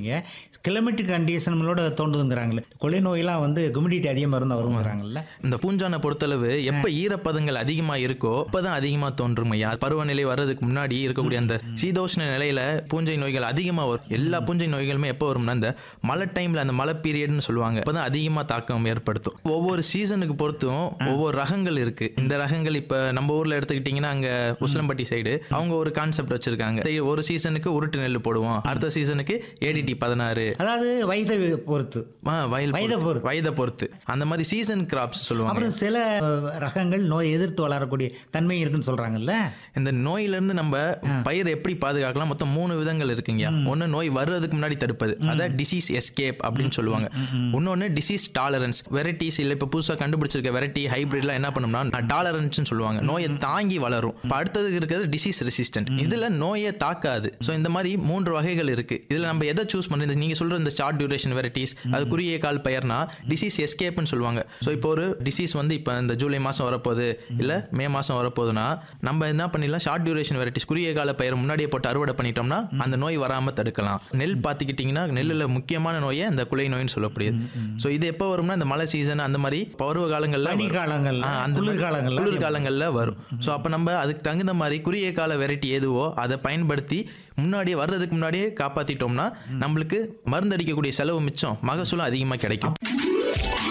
சொன்னீங்க கிளைமேட்டிக் கண்டிஷன்களோட தோன்றுதுங்கிறாங்களே கொள்ளை நோயெல்லாம் வந்து குமிடிட்டி அதிகமாக இருந்தால் வருங்கிறாங்கல்ல இந்த பூஞ்சானை பொறுத்தளவு எப்ப ஈரப்பதங்கள் அதிகமா இருக்கோ அப்பதான் அதிகமா தோன்றும் ஐயா பருவநிலை வர்றதுக்கு முன்னாடி இருக்கக்கூடிய அந்த சீதோஷ்ண நிலையில பூஞ்சை நோய்கள் அதிகமா வரும் எல்லா பூஞ்சை நோய்களுமே எப்போ வரும்னா இந்த மழை டைம்ல அந்த மழை பீரியட்னு சொல்லுவாங்க அப்பதான் அதிகமா தாக்கம் ஏற்படுத்தும் ஒவ்வொரு சீசனுக்கு பொறுத்தும் ஒவ்வொரு ரகங்கள் இருக்கு இந்த ரகங்கள் இப்ப நம்ம ஊர்ல எடுத்துக்கிட்டீங்கன்னா அங்க உசிலம்பட்டி சைடு அவங்க ஒரு கான்செப்ட் வச்சிருக்காங்க சரி, ஒரு சீசனுக்கு உருட்டு நெல் போடுவோம் அடுத்த சீசனுக்கு ஏடிடி பதினாறு அதாவது வயதை பொறுத்து ஆ, வயல் வயதை பொறுத்து. பொறுத்து. வயதை பொறுத்து அந்த மாதிரி சீசன் கிராப்ஸ் சொல்லுவாங்க அப்புறம் சில அஹ், ரகங்கள் நோய் எதிர்த்து வளரக்கூடிய தன்மை இருக்குன்னு சொல்றாங்கல்ல இந்த நோயிலிருந்து நம்ம பயிர் எப்படி பாதுகாக்கலாம் மொத்தம் மூணு விதங்கள் இருக்குங்க ஒன்னு நோய் வர்றதுக்கு முன்னாடி தடுப்பது அதான் டிசீஸ் எஸ்கேப் அப்படின்னு சொல்லுவாங்க இன்னொன்னு டிசீஸ் டாலரன்ஸ் வெரைட்டிஸ் இல்ல இப்ப புதுசா கண்டுபிடிச்சிருக்க வெரைட்டி ஹைபிரிட்லாம் என்ன பண்ணும்னா டாலரன்ஸ் சொல்லுவாங்க நோயை தாங்கி வளரும் இப்ப அடுத்ததுக்கு இருக்கிறது டிசீஸ் ரெசிஸ்டன்ட் இதுல நோயை தாக்காது ஸோ இந்த மாதிரி மூன்று வகைகள் இருக்கு இதுல நம்ம எதை சூஸ் பண்றது நீங்க சொல்ற இந்த ஷார்ட் டியூரேஷன் வெரைட்டிஸ் அது குறுகிய கால் பெயர்னா டிசீஸ் எஸ்கேப்னு சொல்லுவாங்க ஸோ இப்போ ஒரு டிசீஸ் வந்து இப்போ இந்த ஜூலை மாசம் வரப்போகுது இல்ல மே மாசம் வரப்போகுதுன்னா நம்ம என்ன பண்ணிடலாம் ஷார்ட் டியூரேஷன் வெரைட்டிஸ் குறுகிய கால பயிர் முன்னாடியே போட்டு அறுவடை பண்ணிட்டோம்னா அந்த நோய் வராம தடுக்கலாம் நெல் பார்த்துக்கிட்டிங்கன்னா நெல்லில் முக்கியமான நோயை இந்த குலை நோயின்னு சொல்லக்கூடியது ஸோ இது எப்போ வரும்னா இந்த மழை சீசன் அந்த மாதிரி பருவ காலங்கள்ல வரும். பனிக்காலங்கள்ல, ஆ, அந்த மாதிரி குளிர்காலங்கள்ல குளிர்காலங்கள்ல வரும் ஸோ அப்போ நம்ம அதுக்கு தகுந்த மாதிரி குறுகிய கால வெரைட்டி எதுவோ அதை பயன்படுத்தி முன்னாடியே வர்றதுக்கு முன்னாடியே காப்பாத்திட்டோம்னா நம்மளுக்கு மருந்தடிக்கக்கூடிய செலவு மிச்சம் மகசூலும் அதிகமாக கிடைக்கும்